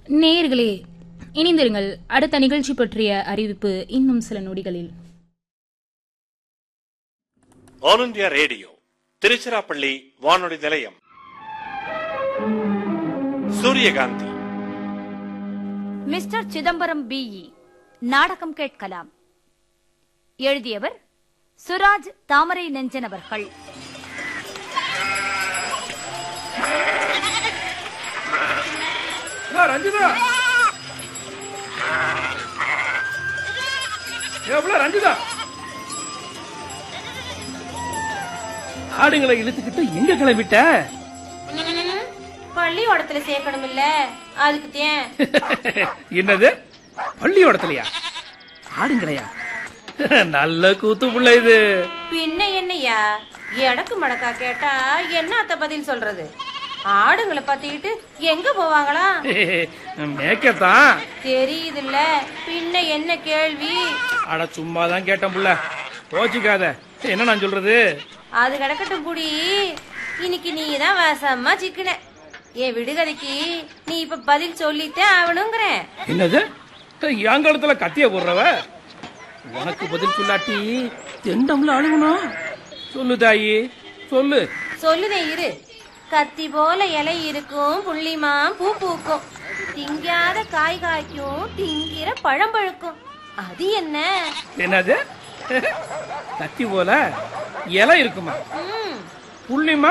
நேயர்களே இணைந்திருங்கள் அடுத்த நிகழ்ச்சி பற்றிய அறிவிப்பு இன்னும் சில நொடிகளில் ஆல் இந்தியா ரேடியோ திருச்சிராப்பள்ளி வானொலி நிலையம் சூரியகாந்தி மிஸ்டர் சிதம்பரம் பிஇ நாடகம் கேட்கலாம் எழுதியவர் சுராஜ் தாமரை நெஞ்சன் அவர்கள் ஏ, ரஞ்சிதா ஏ, புள்ள, ரஞ்சிதா ஆடுங்களை இழுத்துக்கிட்டு எங்க கிளம்பிட்ட பள்ளியோடத்துல சேர்க்கணும் இல்ல அதுக்கு தேன் என்னது பள்ளியோடத்துலயா ஆடுங்களையா நல்ல கூத்து புள்ள இது பின்ன என்னையா எடக்கு மடக்கா கேட்டா என்னத்த பதில் சொல்றது ஆடுங்களை பத்திக்கிட்டு எங்க போவாங்களா மேக்கத்தான் தெரியுதுல்ல பின்ன என்ன கேள்வி அட சும்மா தான் கேட்டேன் புள்ள போச்சுக்காத என்ன நான் சொல்றது அது கிடக்கட்டும் புடி இன்னைக்கு நீ தான் வாசமா சிக்கின என் விடுகதைக்கு நீ இப்ப பதில் சொல்லித்தே ஆகணுங்கிறேன் என்னது எங்காலத்துல கத்திய போடுறவ உனக்கு பதில் சொல்லாட்டி தெண்டம்ல அழுகணும் சொல்லு தாயி சொல்லு சொல்லுதேன் இரு கத்தி போல இலை இருக்கும் புள்ளிமா பூ பூக்கும் திங்காத காய் காய்க்கும் திங்கிற பழம் பழுக்கும் அது என்ன என்னது கத்தி போல இலை இருக்குமா ம் புள்ளிமா